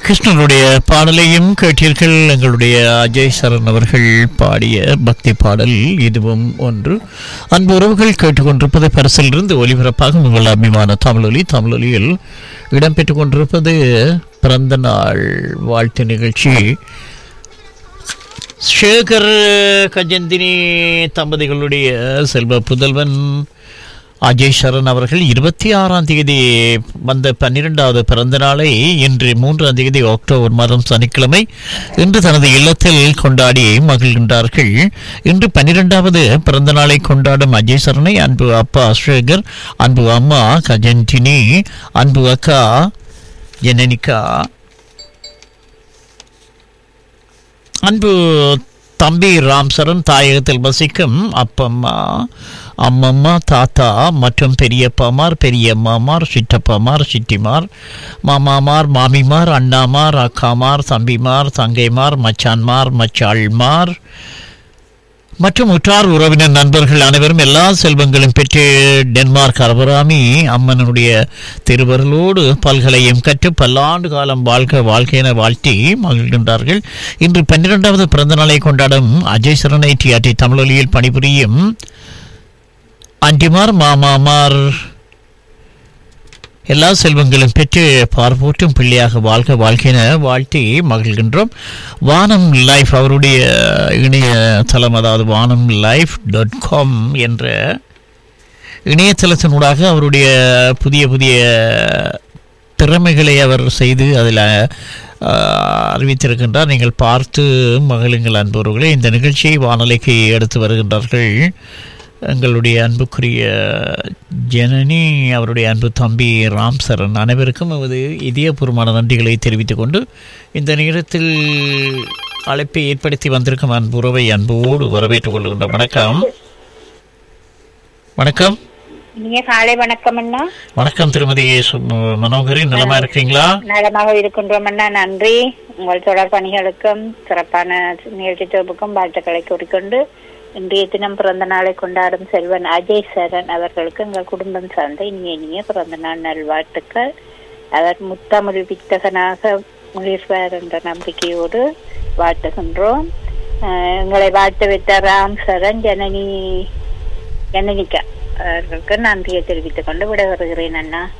கிருஷ்ணனுடைய பாடலையும் கேட்டீர்கள் எங்களுடைய அஜய் சரண் அவர்கள் பாடிய பக்தி பாடல் இதுவும் ஒன்று அன்பு உறவுகள் கேட்டுக்கொண்டிருப்பது பரிசிலிருந்து ஒலிபரப்பாக உங்கள் அபிமான தமிழொலி தமிழொலியில் இடம்பெற்றுக் கொண்டிருப்பது பிறந்த நாள் வாழ்த்து நிகழ்ச்சி சேகர் கஜந்தினி தம்பதிகளுடைய செல்வ புதல்வன் அஜய் சரண் அவர்கள் இருபத்தி ஆறாம் தேதி வந்த பன்னிரெண்டாவது பிறந்த நாளை இன்று மூன்றாம் தேதி அக்டோபர் மாதம் சனிக்கிழமை இன்று தனது இல்லத்தில் கொண்டாடி மகிழ்கின்றார்கள் இன்று பன்னிரெண்டாவது பிறந்த நாளை கொண்டாடும் அஜய் சரணை அன்பு அப்பா சேகர் அன்பு அம்மா கஜன்டினி அன்பு அக்கா ஜனனிகா அன்பு தம்பி ராம் சரண் தாயகத்தில் வசிக்கும் அப்பம்மா அம்மம்மா தாத்தா மற்றும் பெரியப்பாமார் பெரியம்மாமார் சிற்றப்பாமார் சிட்டிமார் மாமாமார் மாமிமார் அண்ணாமார் அக்காமார் தம்பிமார் தங்கைமார் மச்சான்மார் மச்சாள்மார் மற்றும் உற்றார் உறவினர் நண்பர்கள் அனைவரும் எல்லா செல்வங்களும் பெற்று டென்மார்க் அரபராமி அம்மனுடைய திருவருளோடு பல்கலையும் கற்று பல்லாண்டு காலம் வாழ்க வாழ்க்கையென வாழ்த்தி மகிழ்கின்றார்கள் இன்று பன்னிரெண்டாவது பிறந்த நாளை கொண்டாடும் அஜய் சரணை டிஆர்டி தமிழொலியில் பணிபுரியும் அண்டிமார் மாமாமார் எல்லா செல்வங்களும் பெற்று பார்ப்போட்டும் பிள்ளையாக வாழ்க வாழ்க்கையின வாழ்த்தி மகிழ்கின்றோம் வானம் லைஃப் அவருடைய இணையதளம் அதாவது வானம் லைஃப் டாட் காம் என்ற இணையதளத்தினூடாக அவருடைய புதிய புதிய திறமைகளை அவர் செய்து அதில் அறிவித்திருக்கின்றார் நீங்கள் பார்த்து மகிழுங்கள் அன்பவர்களே இந்த நிகழ்ச்சியை வானொலிக்கு எடுத்து வருகின்றார்கள் எங்களுடைய அன்புக்குரிய ஜனனி அவருடைய அன்பு தம்பி ராம் சரண் அனைவருக்கும் நமது இதயபூர்வமான நன்றிகளை தெரிவித்துக் கொண்டு இந்த நேரத்தில் அழைப்பை ஏற்படுத்தி வந்திருக்கும் அன்புறவை அன்போடு வரவேற்றுக் கொள்கின்ற வணக்கம் வணக்கம் இனிய காலை வணக்கம் அண்ணா வணக்கம் திருமதி சு- மனோகரி நலமா இருக்கீங்களா நலமாக இருக்கின்றோம் அண்ணா நன்றி உங்கள் தொடர் பணிகளுக்கும் சிறப்பான நிகழ்ச்சி தொகுப்புக்கும் வாழ்த்துக்களை கூறிக்கொண்டு இன்றைய தினம் பிறந்த நாளை கொண்டாடும் செல்வன் அஜய் சரண் அவர்களுக்கு எங்கள் குடும்பம் சார்ந்த இனிய இனிய பிறந்த நாள் நல்வாழ்த்துக்கள் அவர் முத்தமிழ் வித்தகனாக முழிர்வார் என்ற நம்பிக்கையோடு வாழ்த்துகின்றோம் அஹ் எங்களை வாழ்த்து வைத்த ராம் சரண் ஜனனி ஜனனிகா அவர்களுக்கு நன்றியை தெரிவித்துக் கொண்டு விடைபெறுகிறேன் அண்ணா